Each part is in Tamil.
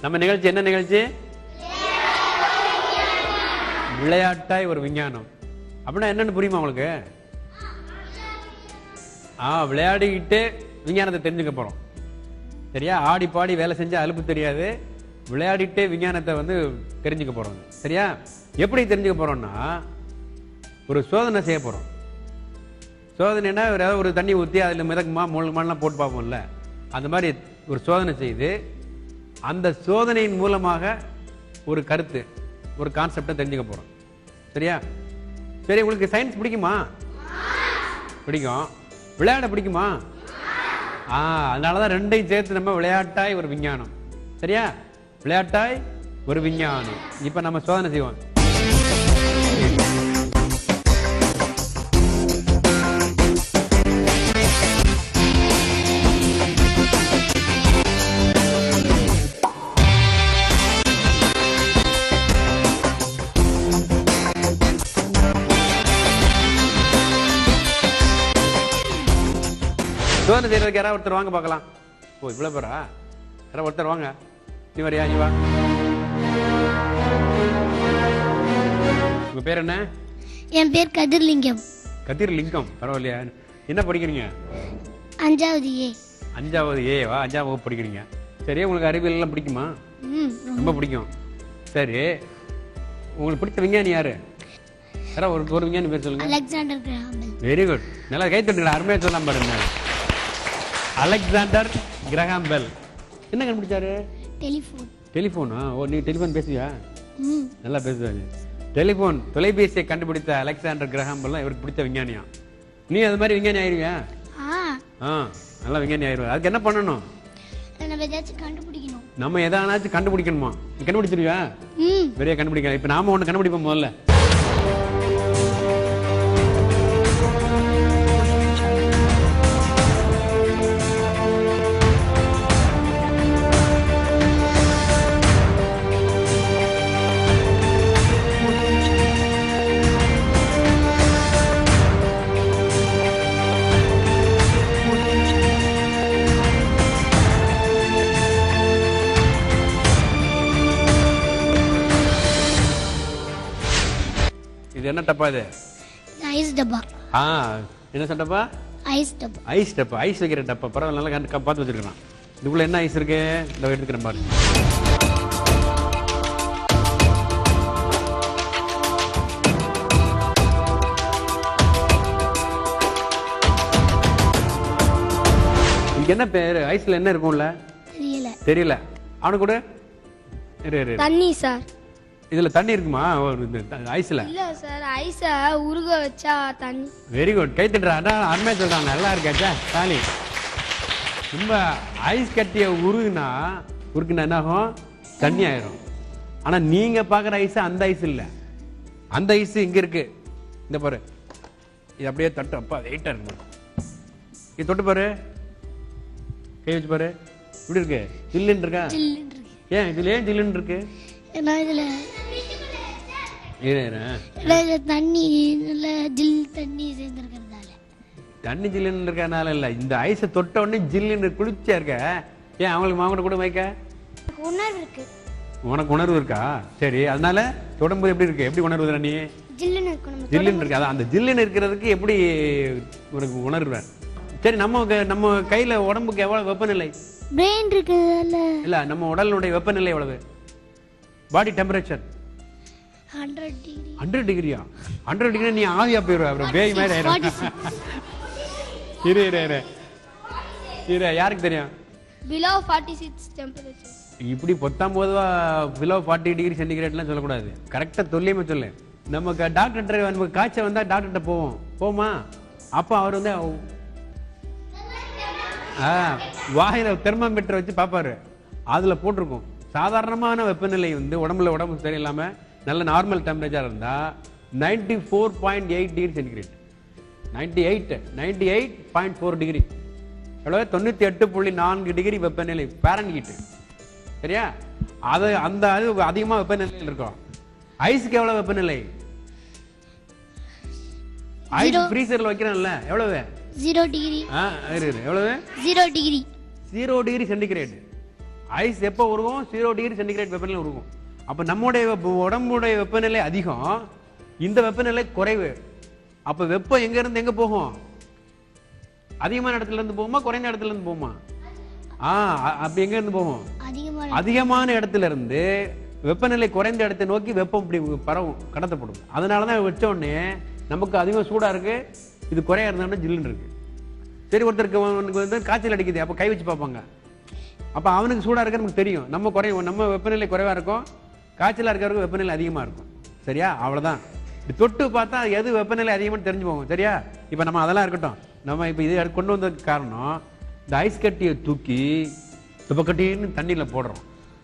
நம்ம நிகழ்ச்சி என்ன நிகழ்ச்சி விளையாட்டாய் ஒரு விஞ்ஞானம் அப்படின்னா என்னன்னு புரியுமா உங்களுக்கு ஆ விளையாடிக்கிட்டே விஞ்ஞானத்தை தெரிஞ்சுக்க போறோம் சரியா ஆடி பாடி வேலை செஞ்சா அலுப்பு தெரியாது விளையாடிட்டே விஞ்ஞானத்தை வந்து தெரிஞ்சுக்க போறோம் சரியா எப்படி தெரிஞ்சுக்க போறோம்னா ஒரு சோதனை செய்ய போறோம் சோதனைனா ஒரு ஏதாவது ஒரு தண்ணி ஊற்றி அதில் மிதக்குமா மூலமாலாம் போட்டு பார்ப்போம்ல அந்த மாதிரி ஒரு சோதனை செய்து அந்த சோதனையின் மூலமாக ஒரு கருத்து ஒரு கான்செப்டை தெரிஞ்சுக்க போறோம் சரியா சரி உங்களுக்கு சயின்ஸ் பிடிக்குமா பிடிக்கும் விளையாட பிடிக்குமா ஆ அதனால தான் ரெண்டையும் சேர்த்து நம்ம விளையாட்டாய் ஒரு விஞ்ஞானம் சரியா விளையாட்டாய் ஒரு விஞ்ஞானம் இப்போ நம்ம சோதனை செய்வோம் சோதனை செய்யறதுக்கு யாராவது ஒருத்தர் வாங்க பார்க்கலாம் ஓ இவ்வளோ பேரா யாராவது ஒருத்தர் வாங்க நீ வரியா நீ வா உங்க பேர் என்ன என் பேர் கதிர்லிங்கம் கதிர் லிங்கம் பரவாயில்லையா என்ன படிக்கிறீங்க அஞ்சாவது ஏ அஞ்சாவது ஏ வா அஞ்சாவது வகுப்பு படிக்கிறீங்க சரி உங்களுக்கு அறிவியல் எல்லாம் பிடிக்குமா ம் ரொம்ப பிடிக்கும் சரி உங்களுக்கு பிடிச்ச விஞ்ஞானி யாரு யாரா ஒரு ஒரு விஞ்ஞானி பேர் சொல்லுங்க அலெக்சாண்டர் கிரஹாம்பெல் வெரி குட் நல்லா கை தட்டுங்களா அருமையா சொல்லலாம் பாருங்க அலெக்சாண்டர் கிரஹாம் பெல் என்ன கண்டுபிடிச்சாரு டெலிஃபோன் டெலிஃபோனா ஓ நீ டெலிஃபோன் பேசுவியா ம் நல்லா பேசுவாங்க டெலிஃபோன் தொலைபேசியை கண்டுபிடித்த அலெக்சாண்டர் கிரஹாம் பெல்லாம் இவருக்கு பிடிச்ச விஞ்ஞானியா நீ அது மாதிரி விஞ்ஞானி ஆயிருவியா ஆ ஆ நல்லா விஞ்ஞானி ஆயிருவா அதுக்கு என்ன பண்ணணும் நம்ம ஏதாச்சும் கண்டுபிடிக்கணும் நம்ம எதானாச்சும் கண்டுபிடிக்கணுமா நீ கண்டுபிடிச்சிருவியா ம் பெரிய கண்டுபிடிக்கலாம் இப்ப நாம ஒண்ணு கண்டுபிடிப்போம் முதல்ல இது என்ன டப்பா இது ஐஸ் டப்பா ஆ என்ன சட்டப்பா ஐஸ் டப்பா ஐஸ் டப்பா ஐஸ் வைக்கிற டப்பா பரவாயில்ல நல்லா கண்டு பார்த்து வச்சிருக்கான் இதுக்குள்ள என்ன ஐஸ் இருக்கு இந்த எடுத்துக்கிறேன் பாருங்க இதுக்கு என்ன பேரு ஐஸ்ல என்ன இருக்கும்ல தெரியல தெரியல அவனு கூட இரு இரு இரு. தண்ணி சார் இதுல தண்ணி இருக்குமா ஒரு இந்த த- ஐஸ்ல இல்ல சார் ஐஸை உருக வச்சா தண்ணி வெரி குட் கை தட்டுறா அதான் அருமையா சொல்றாங்க நல்லா இருக்காச்சா சாலி ரொம்ப ஐஸ் கட்டிய உருகுனா உருக்குனா என்ன ஆகும் தண்ணி ஆயிரும் ஆனா நீங்க பாக்குற ஐஸ் அந்த ஐஸ் இல்ல அந்த ஐஸ் இங்க இருக்கு இந்த பாரு இது அப்படியே தட்டு அப்பா வெயிட்டா இருக்கு இது தொட்டு பாரு கை வச்சு பாரு இப்படி இருக்கு ஜில்லுன்னு இருக்கா ஜில்லுன்னு இருக்கு ஏன் இதுல ஏன் ஜில்லுன்னு இருக்கு ஏன்னா இதுல இரு இரு ஏன்னா இதுல தண்ணி நல்ல ஜில் தண்ணி சேர்ந்துருக்கிறதால தண்ணி ஜில்லுன்னு இருக்கனால இல்ல இந்த ஐஸை தொட்ட உடனே ஜில்லுன்னு குளிர்ச்சியா இருக்க ஏன் அவங்களுக்கு மாமனை கூட வைக்க உணர்வு இருக்கு உனக்கு உணர்வு இருக்கா சரி அதனால தொடும்போது எப்படி இருக்கு எப்படி உணர்வு நீ ஜில்லுன்னு இருக்கு நம்ம ஜில்லுன்னு இருக்கு அதான் அந்த ஜில்லுன்னு இருக்கிறதுக்கு எப்படி உனக்கு உணர்வு சரி நம்ம க- நம்ம கையில உடம்புக்கு எவ்வளவு வெப்பநிலை பிரெயின் இருக்கிறதால இல்ல நம்ம உடலுடைய வெப்பநிலை எவ்வளவு body temperature hundred degree hundred டிகிரியா ஹண்ட்ரட் டிகிரி நீ ஆவியா போயிருவ அப்புறம் பேய் மாதிரி ஆயிரும் இரு இரு இரு இரு யாருக்கு தெரியும் பிலோ ஃபார்ட்டி சிக்ஸ் டெம்பரேச்சர் இப்படி பொத்தாம் போதுவா பிலோ ஃபார்ட்டி டிகிரி சென்டிகிரேட்லாம் சொல்லக்கூடாது கரெக்டாக துல்லியமா சொல்லு நமக்கு டாக்டர்கிட்ட நமக்கு காய்ச்சல் வந்தா டாக்டர்கிட்ட போவோம் போமா அப்போ அவர் வந்து ஆ வாயில தெர்மாமீட்டர் வச்சு பார்ப்பாரு அதுல போட்டிருக்கும் சாதாரணமான வெப்பநிலை வந்து உடம்புல உடம்பு சரியில்லாம நல்ல நார்மல் டெம்பரேச்சர் இருந்தா ninety four point eight degree centigrade ninety eight ninety eight point four degree எவ்வளவு தொண்ணூத்தி எட்டு புள்ளி நான்கு டிகிரி வெப்பநிலை பேரன்ஹீட் சரியா அது அந்த அது அதிகமா வெப்பநிலையில் இருக்கும் ஐஸ்க்கு எவ்வளவு வெப்பநிலை ஐஸ் ஃப்ரீசர்ல வைக்கிறோம்ல எவ்வளவு ஜீரோ டிகிரி ஆ, இரு, இரு. எவ்வளவு zero degree zero degree centigrade ice எப்போ உருகும் ஜீரோ டிகிரி சென்டிகிரேட் வெப்பநிலை உருகும் அப்ப நம்முடைய வெப்ப- உடம்புடைய வெப்பநிலை அதிகம் இந்த வெப்பநிலை குறைவு அப்ப வெப்பம் எங்க இருந்து எங்க போகும் அதிகமான இடத்துல இருந்து போகுமா குறைந்த இடத்துல இருந்து போகுமா ஆ அ- அப்படி எங்க இருந்து போகும் அதிகமான அதிகமான இடத்துல இருந்து வெப்பநிலை குறைந்த இடத்தை நோக்கி வெப்பம் இப்படி பரவும் கடத்தப்படும் அதனாலதான் வச்ச உடனே நமக்கு அதிகம் சூடா இருக்கு இது குறையா இருந்தாலும் ஜில்லுன்னு இருக்கு சரி ஒருத்தருக்கு அவனுக்கு வந்து காய்ச்சல் அடிக்குது அப்ப கை வச்சு பார்ப்பாங்க அப்ப அவனுக்கு சூடா இருக்கு நமக்கு தெரியும் நம்ம குறையும் நம்ம வெப்பநிலை குறைவா இருக்கும் காய்ச்சலா இருக்கிறவருக்கு வெப்பநிலை அதிகமா இருக்கும் சரியா அவ்வளவுதான் இப்படி தொட்டு பார்த்தா அது எது வெப்பநிலை அதிகமாக தெரிஞ்சு போகும் சரியா இப்ப நம்ம அதெல்லாம் இருக்கட்டும் நம்ம இப்ப இது கொண்டு வந்ததுக்கு காரணம் இந்த ஐஸ் கட்டியை தூக்கி துப்பக்கட்டின்னு தண்ணியில போடுறோம்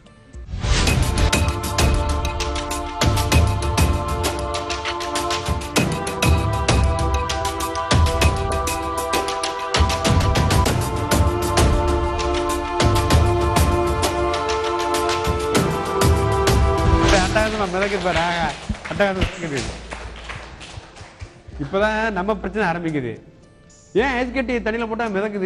அட்டகாசமா மிதக்கு பாரு அட்டகாசம் மிதக்குது இப்பதான் நம்ம பிரச்சனை ஆரம்பிக்குது ஏன் ஐஸ் கட்டி தண்ணியில போட்டா மிதக்குது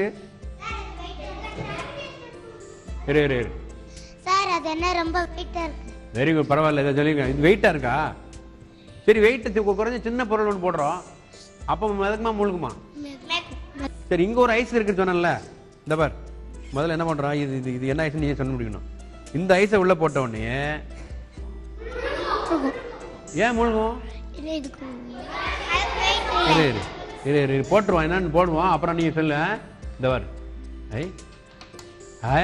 இரு இரு இரு சார் அது என்ன ரொம்ப வெயிட்டா இருக்கு வெரி குட் பரவாயில்ல இதை சொல்லிருங்க இது வெயிட்டா இருக்கா சரி வெயிட் குறைஞ்ச சின்ன பொருள் ஒன்று போடுறோம் அப்போ மிதக்குமா முழுகுமா சரி இங்க ஒரு ஐஸ் இருக்குன்னு சொன்னேன்ல இந்த பார் முதல்ல என்ன பண்றோம் இது இது இது என்ன ஐஸ் நீங்க சொல்ல முடியணும் இந்த ஐஸை உள்ள போட்ட உடனே ஏன் முழுகும் இது இதுக்கு இரு இரு இரு இரு இரு போட்டுருவோம் என்னன்னு போடுவோம் அப்புறம் நீங்க சொல்லு இந்த பார் ஐ ஐ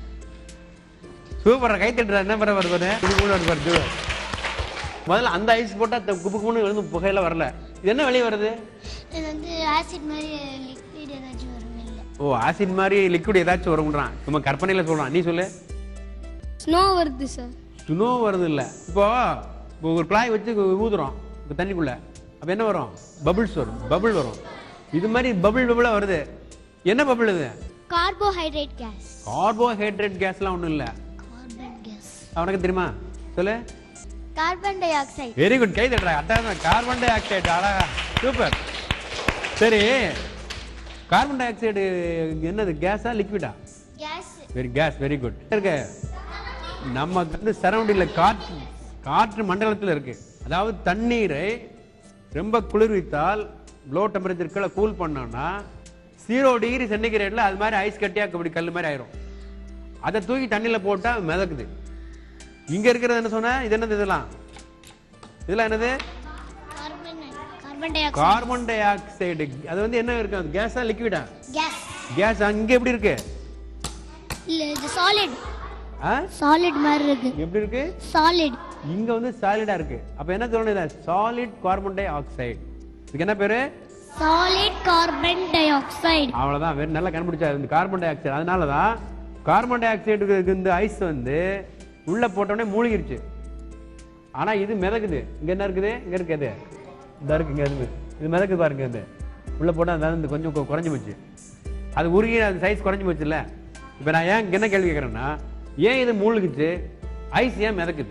சூப்பரா கை தட்டுறா என்ன பாரு பாரு பாரு குபு குபுன்னு வருது பாரு தூ. முதல்ல அந்த ஐஸ் போட்டா த- குபு குபுன்னு வந்து புகையில வரல இது என்ன வெளியே வருது இது வந்து ஆசிட் மாதிரி லிக்விட் ஏதாச்சும் வரும் இல்லை ஓ ஆசிட் மாதிரி லிக்விட் ஏதாச்சும் வரும்ன்றான் சும்மா கற்பனையில சொல்றான் நீ சொல்லு ஸ்னோ வருது சார் ஸ்னோ வருது இல்ல இப்போ இப்போ ஒரு குழாய் வச்சு ஊதுறோம் இந்த தண்ணிக்குள்ள அப்ப என்ன வரும் பபிள்ஸ் வரும் பபிள் வரும் இது மாதிரி பபிள் பபிளா வருது என்ன பபிள் இது கார்போஹைட்ரேட் கேஸ் கார்போஹைட்ரேட் கேஸ்லாம் ஒண்ணும் இல்ல கார்பன் கேஸ் அவனுக்கு தெரியுமா சொல்லு carbon dioxide very good கை தட்டுறா அதான் கார்பன் டை ஆக்சைடு அழகா சூப்பர் சரி கார்பன் டை ஆக்சைடு என்னது கேஸா லிக்விடா gas very gas very good இருக்கு நம்ம வந்து சரௌண்டிங்ல காற்று காற்று மண்டலத்தில் இருக்கு அதாவது தண்ணீரை ரொம்ப குளிர்வித்தால் லோ டெம்பரேச்சர் கீழே கூல் பண்ணோம்னா ஜீரோ டிகிரி சென்டிகிரேட்ல அது மாதிரி ஐஸ் கட்டியா அப்படி கல் மாதிரி ஆயிரும் அதை தூக்கி தண்ணியில போட்டா மிதக்குது இங்க இருக்கிறது என்ன சொன்ன இது என்னது இதெல்லாம் இதெல்லாம் என்னது carbon carbon dioxide carbon dioxide அது வந்து என்ன இருக்கு அது கேஸா லிக்விடா கேஸ் கேஸ் அங்க எப்படி இருக்கு இல்ல இது சாலிட் ஆ? சாலிட் மாதிரி இருக்கு எப்படி இருக்கு சாலிட் இங்க வந்து சாலிடா இருக்கு அப்ப என்ன சொல்லணும் சாலிட் கார்பன் டை ஆக்சைடு இதுக்கு என்ன பேரு சாலிட் கார்பன் டை ஆக்சைடு அவ்வளவுதான் வேற நல்லா கண்டுபிடிச்சாரு இந்த கார்பன் டை ஆக்சைடு அதனாலதான் கார்பன் டை ஆக்சைடுக்கு இந்த ஐஸ் வந்து உள்ள போட்ட உடனே மூழ்கிருச்சு ஆனா இது மிதக்குது இங்க என்ன இருக்குது இங்க இருக்குது இந்த இருக்கு இங்க இருக்கு இது மிதக்குது பாருங்க இது உள்ள போட்டா அதாவது இந்த கொஞ்சம் கொ- குறைஞ்சு போச்சு அது உருகி அது சைஸ் குறைஞ்சு போச்சுல்ல இப்ப நான் ஏன் இங்க என்ன கேள்வி கேட்கறேன்னா ஏன் இது மூழ்கிச்சு ஐஸ் ஏன் மிதக்குது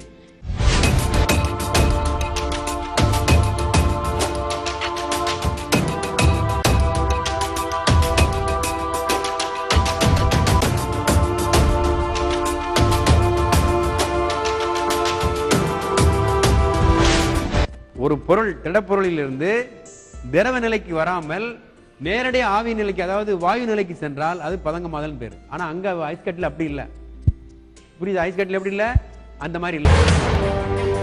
ஒரு பொருள் திடப்பொருளிலிருந்து திரவ நிலைக்கு வராமல் நேரடி ஆவி நிலைக்கு அதாவது வாயு நிலைக்கு சென்றால் அது பதங்கமாதல் பேர் ஆனா அங்க ஐஸ் கட்டில் அப்படி இல்ல புரியுது ஐஸ் கட்டில் எப்படி இல்ல அந்த மாதிரி இல்ல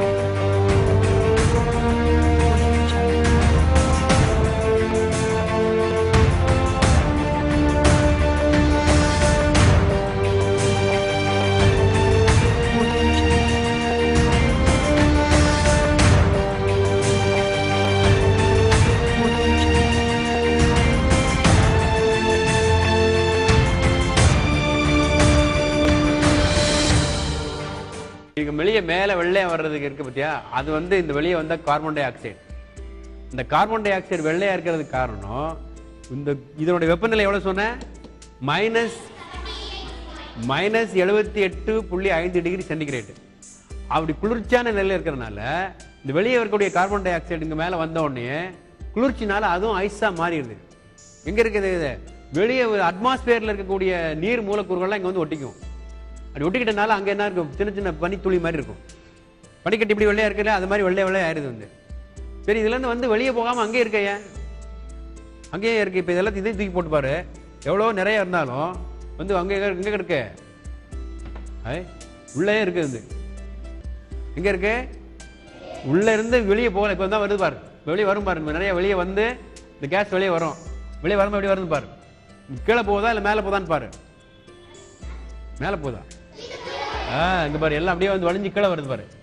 இங்க வெளியே மேல வெள்ளையா வர்றதுக்கு இருக்கு பத்தியா அது வந்து இந்த வெளியே வந்த கார்பன் டை ஆக்சைடு இந்த கார்பன் டை ஆக்சைடு வெள்ளையா இருக்கிறதுக்கு காரணம் இந்த இதனுடைய வெப்பநிலை எவ்வளவு சொன்னேன் மைனஸ் மைனஸ் எழுபத்தி எட்டு புள்ளி ஐந்து டிகிரி சென்டிகிரேட் அப்படி குளிர்ச்சியான நிலையில இருக்கிறனால இந்த வெளியே வரக்கூடிய கார்பன் டை ஆக்சைடு இங்க மேல வந்த உடனே குளிர்ச்சினால அதுவும் ஐஸா மாறிடுது எங்க இருக்குது இது வெளியே அட்மாஸ்பியர்ல இருக்கக்கூடிய நீர் மூலக்கூறுகள்லாம் இங்க வந்து ஒட்டிக்கும் அப்படி ஒட்டிக்கிட்டனால அங்க என்ன இருக்கும் சின்ன சின்ன பனித்துளி மாதிரி இருக்கும் பனிக்கட்டி இப்படி வெள்ளையா இருக்குல்ல அது மாதிரி வெள்ளை வெள்ளையா ஆயிருது வந்து சரி இதுல இருந்து வந்து வெளியே போகாம அங்கேயே இருக்க ஏன் அங்கேயே இருக்கு இப்ப இதெல்லாம் இதையும் தூக்கி போட்டு பாரு எவ்வளவு நிறைய இருந்தாலும் வந்து அங்க எங்க எங்க இருக்கு ஐ, உள்ளே இருக்கு வந்து எங்க இருக்கு உள்ள இருந்து வெளியே போகல இப்ப தான் வருது பாரு வெளியே வரும் பாரு இப்ப நிறைய வெளியே வந்து இந்த கேஸ் வெளியே வரும் வெளியே வரும்போது எப்படி வருது பாரு கீழே போகுதா இல்ல மேல போதான்னு பாரு மேல போதா ஆ இங்க பாரு எல்லாம் அப்படியே வந்து வளைஞ்சு கீழே வருது பாரு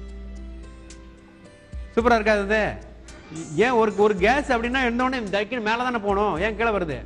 சூப்பரா இருக்காது அது ஏன் ஒரு ஒரு கேஸ் அப்படின்னா இருந்தோடனே டக்குன்னு மேல தானே போகணும் ஏன் கீழே வருது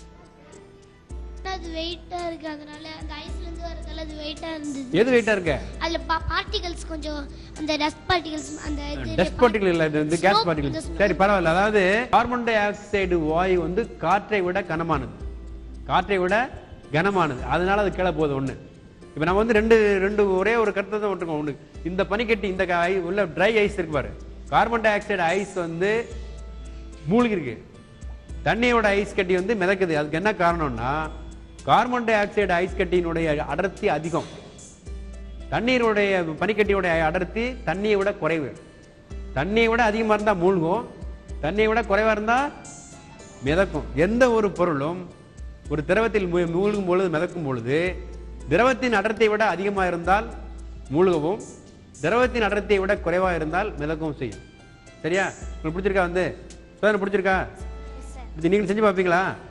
அது வெயிட்டா இருக்கு அதனால அந்த ஐஸ்ல இருந்து வரதால அது வெயிட்டா இருந்தது எது வெயிட்டா இருக்கு அதுல பார்ட்டிகல்ஸ் கொஞ்சம் அந்த டஸ்ட் பார்ட்டிகல்ஸ் அந்த இது டஸ்ட் பார்ட்டிகல் இல்ல இது வந்து gas Smoke, particle the smoke. சரி பரவாயில்ல அதாவது கார்பன் டை ஆக்சைடு வாயு வந்து காற்றை விட கனமானது காற்றை விட கனமானது அதனால அது கீழே போகுது ஒண்ணு இப்ப நம்ம வந்து ரெண்டு ரெண்டு ஒரே ஒரு கருத்தை தான் விட்டுருக்கோம் ஒண்ணு இந்த பனிக்கட்டி இந்த க- ஐ- உள்ள ட்ரை ஐஸ் இருக்கு பாரு கார்பன் டை ஆக்சைடு ஐஸ் வந்து மூழ்கி இருக்கு தண்ணியோட ஐஸ் கட்டி வந்து மிதக்குது அதுக்கு என்ன காரணம்னா கார்பன் டை ஆக்சைடு ஐஸ் கட்டியினுடைய அடர்த்தி அதிகம் தண்ணீருடைய பனிக்கட்டியுடைய அடர்த்தி தண்ணியை விட குறைவு தண்ணியை விட அதிகமா இருந்தா மூழ்கும் தண்ணியை விட குறைவா இருந்தா மிதக்கும் எந்த ஒரு பொருளும் ஒரு திரவத்தில் மூ- மூழ்கும் பொழுது மிதக்கும் பொழுது திரவத்தின் அடர்த்தியை விட அதிகமா இருந்தால் மூழ்கவும் திரவத்தின் அடர்த்தியை விட குறைவா இருந்தால் மிதக்கவும் செய்யும் சரியா உங்களுக்கு பிடிச்சிருக்கா வந்து சோதனை பிடிச்சிருக்கா இது நீங்க செஞ்சு பார்ப்பீங்களா